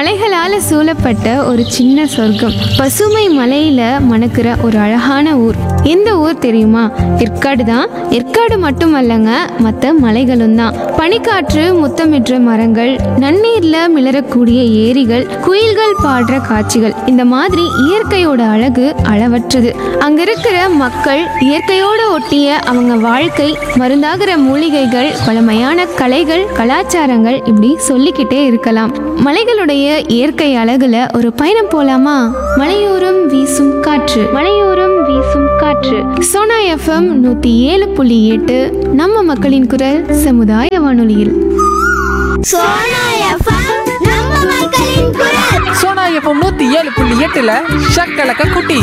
மலைகளால சூழப்பட்ட ஒரு சின்ன சொர்க்கம் பசுமை மலையில மணக்கிற ஒரு அழகான ஊர் எந்த ஊர் தெரியுமா ஏற்காடு தான் ஏற்காடு மட்டுமல்லங்க மற்ற மலைகளும் தான் பனிக்காற்று முத்தமிடுற மரங்கள் நன்னீர்ல மிளறக்கூடிய ஏரிகள் குயில்கள் பாடுற காட்சிகள் இந்த மாதிரி இயற்கையோட அழகு அளவற்றது அங்க இருக்கிற மக்கள் இயற்கையோட ஒட்டிய அவங்க வாழ்க்கை மருந்தாகிற மூலிகைகள் பழமையான கலைகள் கலாச்சாரங்கள் இப்படி சொல்லிக்கிட்டே இருக்கலாம் மலைகளுடைய இயற்கை அழகுல ஒரு பயணம் போலாமா மலையோரம் வீசும் காற்று மலையோரம் வீசும் காற்று சோனா எஃப்எம் நூத்தி ஏழு புள்ளி எட்டு நம்ம மக்களின் குரல் சமுதாய வானொலியில் சோனா எஃப்எம் நம்ம மக்களின் குரல் சோனா எஃப்எம் நூத்தி ஏழு புள்ளி எட்டுல ஷக்கலக்க குட்டி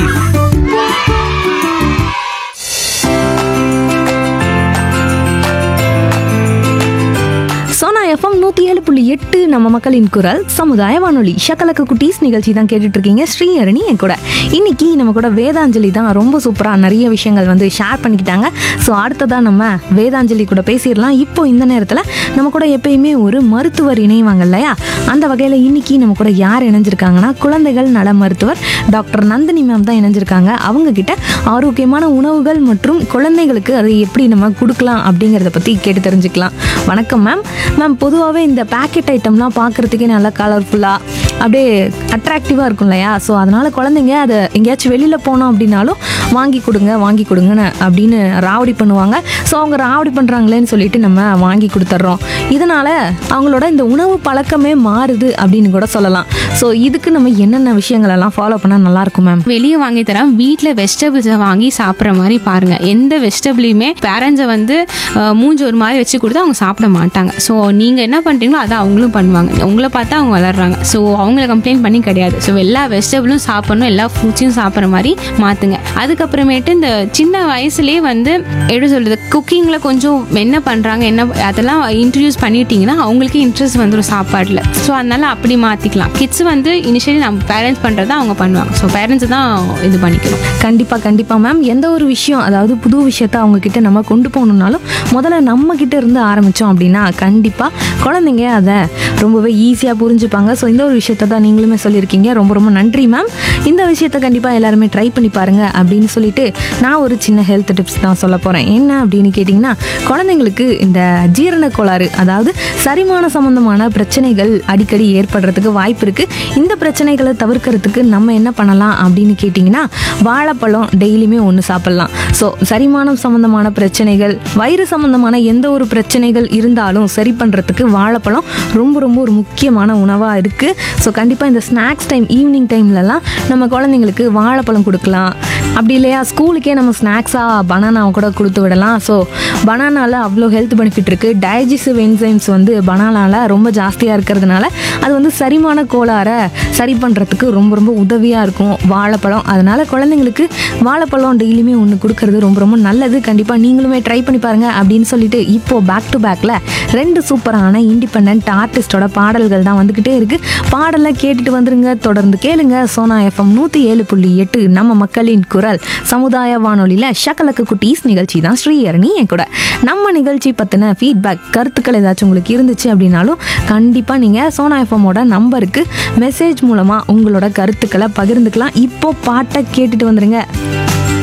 சோனா எஃப்எம் நூற்றி ஏழு புள்ளி எட்டு நம்ம மக்களின் குரல் சமுதாய வானொலி ஷக்கலக்க குட்டீஸ் நிகழ்ச்சி தான் கேட்டுட்டு இருக்கீங்க ஸ்ரீஹரணி என் கூட இன்னைக்கு நம்ம கூட வேதாஞ்சலி தான் ரொம்ப சூப்பராக நிறைய விஷயங்கள் வந்து ஷேர் பண்ணிக்கிட்டாங்க ஸோ அடுத்ததாக நம்ம வேதாஞ்சலி கூட பேசிடலாம் இப்போ இந்த நேரத்தில் நம்ம கூட எப்பயுமே ஒரு மருத்துவர் இணைவாங்க இல்லையா அந்த வகையில் இன்னைக்கு நம்ம கூட யார் இணைஞ்சிருக்காங்கன்னா குழந்தைகள் நல மருத்துவர் டாக்டர் நந்தினி மேம் தான் இணைஞ்சிருக்காங்க அவங்க கிட்ட ஆரோக்கியமான உணவுகள் மற்றும் குழந்தைகளுக்கு அதை எப்படி நம்ம கொடுக்கலாம் அப்படிங்கிறத பற்றி கேட்டு தெரிஞ்சுக்கலாம் வணக்கம் மேம் மேம் பொதுவாகவே இந்த பேக்கெட் ஐட்டம்லாம் பார்க்குறதுக்கே நல்லா கலர்ஃபுல்லாக அப்படியே அட்ராக்டிவாக இருக்கும் இல்லையா ஸோ அதனால் குழந்தைங்க அதை எங்கேயாச்சும் வெளியில் போனோம் அப்படின்னாலும் வாங்கி கொடுங்க வாங்கி கொடுங்கன்னு அப்படின்னு ராவடி பண்ணுவாங்க ஸோ அவங்க ராவடி பண்ணுறாங்களேன்னு சொல்லிட்டு நம்ம வாங்கி கொடுத்துட்றோம் இதனால் அவங்களோட இந்த உணவு பழக்கமே மாறுது அப்படின்னு கூட சொல்லலாம் ஸோ இதுக்கு நம்ம என்னென்ன விஷயங்கள் எல்லாம் ஃபாலோ பண்ணால் நல்லாயிருக்கும் மேம் வெளியே வாங்கி தரேன் வீட்டில் வெஜிடபிள்ஸை வாங்கி சாப்பிட்ற மாதிரி பாருங்க எந்த வெஜிடபிளையுமே பேரண்ட்ஸை வந்து அஹ், மூஞ்சி ஒரு மாதிரி வச்சு கொடுத்தா அவங்க சாப்பிட மாட்டாங்க ஸோ நீங்கள் என்ன பண்ணுறீங்களோ அதை அவங்களும் பண்ணுவாங்க உங்களை பார்த்தா அவங்க வளர்றாங்க ஸோ அவங்கள கம்ப்ளைண்ட் பண்ணி கிடையாது ஸோ எல்லா வெஜிடபிளும் சாப்பிடணும் எல்லா ஃப்ரூட்ஸையும் சாப்பிட்ற மாதிரி மாற்றுங்க அதுக்கப்புறமேட்டு இந்த சின்ன வயசுலேயே வந்து எப்படி சொல்கிறது குக்கிங்கில் கொஞ்சம் என்ன பண்ணுறாங்க என்ன அதெல்லாம் இன்ட்ரடியூஸ் பண்ணிட்டீங்கன்னா அவங்களுக்கு இன்ட்ரெஸ்ட் வந்துடும் சாப்பாட்டில் ஸோ அதனால அப்படி மாற்றிக்கலாம் கிட்ஸ் வந்து இனிஷியலி நம்ம பேரண்ட்ஸ் பண்ணுறத அவங்க பண்ணுவாங்க ஸோ பேரண்ட்ஸ் தான் இது பண்ணிக்கணும் கண்டிப்பாக கண்டிப்பாக மேம் எந்த ஒரு விஷயம் அதாவது புது விஷயத்த அவங்க கிட்ட நம்ம கொண்டு போகணுன்னாலும் முதல்ல நம்ம கிட்ட இருந்து ஆரம்பித்தோம் அப்படின்னா கண்டிப்பாக குழந்தைங்க அதை ரொம்பவே ஈஸியாக புரிஞ்சுப்பாங்க ஸோ இந்த ஒரு விஷயத்த தான் நீங்களுமே சொல்லியிருக்கீங்க ரொம்ப ரொம்ப நன்றி மேம் இந்த விஷயத்த கண்டிப்பாக எல்லாருமே ட்ரை பண்ணி பாருங்க அப்படின்னு சொல்லிட்டு நான் ஒரு சின்ன ஹெல்த் டிப்ஸ் தான் சொல்ல போகிறேன் என்ன அப்படின்னு கேட்டிங்கன்னா குழந்தைங்களுக்கு இந்த ஜீரண கோளாறு அதாவது சரிமான சம்பந்தமான பிரச்சனைகள் அடிக்கடி ஏற்படுறதுக்கு வாய்ப்பு இருக்குது இந்த பிரச்சனைகளை தவிர்க்கிறதுக்கு நம்ம என்ன பண்ணலாம் அப்படின்னு கேட்டிங்கன்னா வாழைப்பழம் டெய்லியுமே ஒன்று சாப்பிட்லாம் ஸோ சரிமானம் சம்மந்தமான பிரச்சனைகள் வயிறு சம்மந்தமான எந்த ஒரு பிரச்சனைகள் இருந்தாலும் சரி பண்ணுறதுக்கு வாழைப்பழம் ரொம்ப ரொம்ப ஒரு முக்கியமான உணவாக இருக்குது ஸோ கண்டிப்பாக இந்த ஸ்நாக்ஸ் டைம் ஈவினிங் டைம்லலாம் நம்ம குழந்தைங்களுக்கு வாழைப்பழம் கொடுக்கலாம் அப்படி இல்லையா ஸ்கூலுக்கே நம்ம ஸ்நாக்ஸாக பனானாவை கூட கொடுத்து விடலாம் ஸோ பனானாவில் அவ்வளோ ஹெல்த் பெனிஃபிட் இருக்குது டைஜஸ்டிவ் என்சைம்ஸ் வந்து பனானாவில் ரொம்ப ஜாஸ்தியாக இருக்கிறதுனால அது வந்து சரிமான கோளாறை சரி பண்ணுறதுக்கு ரொம்ப ரொம்ப உதவியாக இருக்கும் வாழைப்பழம் அதனால் குழந்தைங்களுக்கு வாழைப்பழம் டெய்லியுமே ஒன்று கொடுக்கறது ரொம்ப ரொம்ப நல்லது கண்டிப்பாக நீங்களுமே ட்ரை பண்ணி பாருங்கள் அப்படின்னு சொல்லிட்டு இப்போது பேக் டு பேக்கில் ரெண்டு சூப்பரான இண்டிபெண்ட் ஆர்டிஸ்டோட பாடல்கள் தான் வந்துக்கிட்டே இருக்குது பாடலை கேட்டுட்டு வந்துருங்க தொடர்ந்து கேளுங்க சோனா எஃப்எம் நூற்றி ஏழு புள்ளி எட்டு நம்ம மக்களின் குரல் சமுதாய வானொலியில் ஷக்கலக்கு குட்டீஸ் நிகழ்ச்சி தான் ஸ்ரீஹரணி என் கூட நம்ம நிகழ்ச்சி பற்றின ஃபீட்பேக் கருத்துக்கள் ஏதாச்சும் உங்களுக்கு இருந்துச்சு அப்படின்னாலும் கண்டிப்பாக நீங்கள் சோனா எஃப்எம்மோட நம்பருக்கு மெசேஜ் மூலமாக உங்களோட கருத்துக்களை பகிர்ந்துக்கலாம் இப்போ பாட்டை கேட்டுட்டு வந்துருங்க